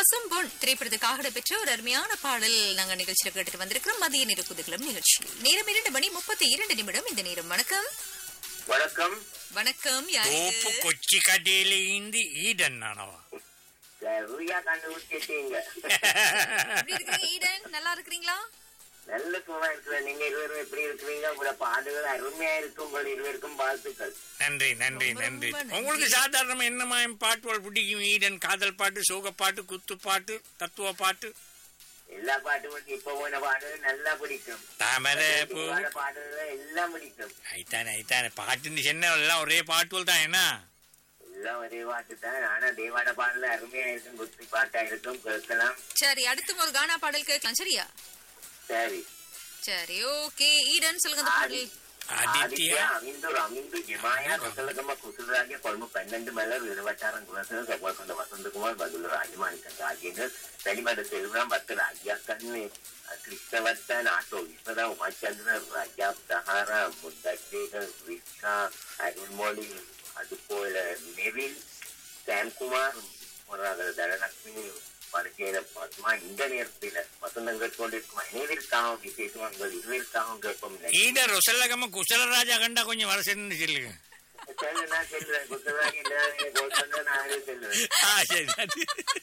பசும்பொன் திரைப்படத்துக்காக இடம்பெற்ற ஒரு அருமையான பாடல் நாங்க நிகழ்ச்சியில கேட்டுட்டு வந்திருக்கிறோம் மதிய நிறுக்குதுகளும் நிகழ்ச்சி நேரம் இரண்டு மணி முப்பத்தி இரண்டு நிமிடம் இந்த நேரம் வணக்கம் வணக்கம் வணக்கம் யாரு தோப்பு கொச்சி கடையிலேந்து ஈடன் நானவா சரியா கண்டுபிடிச்சிட்டீங்க எப்படி இருக்கீங்க ஈடன் நல்லா இருக்கிறீங்களா நல்ல சும்மா இருக்கிற நீங்க இருவரும் எப்படி இருக்கிறீங்க உங்களோட பாடுகள் அருமையா இருக்கும் உங்கள் இருவருக்கும் வாழ்த்துக்கள் நன்றி நன்றி ரொம்ப, நன்றி ரொம்ப நன்றி. உங்களுக்கு சாதாரணமா என்னமா பாட்டுகள் பிடிக்கும் ஈடன் காதல் பாட்டு சோக பாட்டு குத்து பாட்டு தத்துவ பாட்டு எல்லா பாட்டும் இப்ப போன பாடுகள் நல்லா பிடிக்கும் தாமரை பூ தேவார பாடல்கள் எல்லாம் பிடிக்கும் ஐத்தானே ஐத்தானே பாட்டுன்னு சொன்ன எல்லாம் ஒரே பாட்டுகள் தான் என்ன எல்லாம் ஒரே பாட்டு தான் ஆனா தேவாட பாடல அருமையா இருக்கும் குத்தி பாட்டா இருக்கும் கேட்கலாம் சரி அடுத்து ஒரு கானா பாடல் கேட்கலாம் சரியா சரி சரி ஓகே ஈடன் சொல்லுங்க அந்த பாடல் ஆதித்யா அமிந்து அமிந்து ஜிமாயா கொசலகம குசுராகிய கொழும்பு பன்னெண்டு மலர் இருபத்தாறாம் குலசன செவ்வாய் கொண்ட வசந்தகுமார் பதுல ராஜமாணிக்கன் ராஜேந்திரன் வெளிமட செல்வராம் பத்து ராஜ்யா கண்ணு கிருஷ்ணவர்த்தன் ஆட்டோ விஸ்வதா உமாச்சந்திரன் ராஜா சஹாரா முத்தேகர் ரிஸ்கா அருள்மொழி அதுபோல நெவில் சாம்குமார் போன்ற தனலட்சுமி பரிச்சய பத்மா இந்த நேரத்தில் வசந்தங்கள் கொண்டிருக்கும் அனைவருக்காகவும் விசேஷம் உங்கள் இருவருக்காகவும் கேட்போம் ஈடன் ரொசல்லகம குசலராஜா கண்டா கொஞ்சம் வரசன்னு சொல்லுங்க சொல்லு, நான் சொல்றேன். குற்றவாளி இல்லாதவங்க கோசம்னா நானே சொல்லுவேன். ஆ, சரி நன்றி.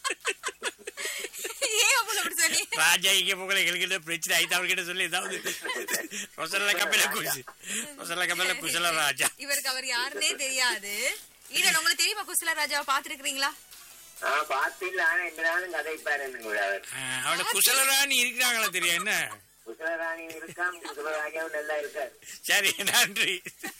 ஏன் அவ்வளவு அப்படி சொல்லி ராஜா இங்க போகல எங்ககிட்ட பிரச்சனை ஆயிட்டு அவர்கிட்ட சொல்லி ஏதாவது ரொசல்ல கப்பல குசி ரொசல்ல கப்பல குசல ராஜா இவருக்கு அவர் யாருன்னே தெரியாது ஈடன் உங்களுக்கு தெரியுமா குசல ராஜாவை பாத்துருக்கீங்களா ஆ, பார்த்தில்ல, ஆனா இந்த நாளும் கதைப்பாரு எனக்கு கூட அவர். ஆ, அவன குசலராணி இருக்கிறாங்களா தெரியும் என்ன குசலராணி இருக்கான், குசலராஜாவும் நல்லா இருக்கார். சரி நன்றி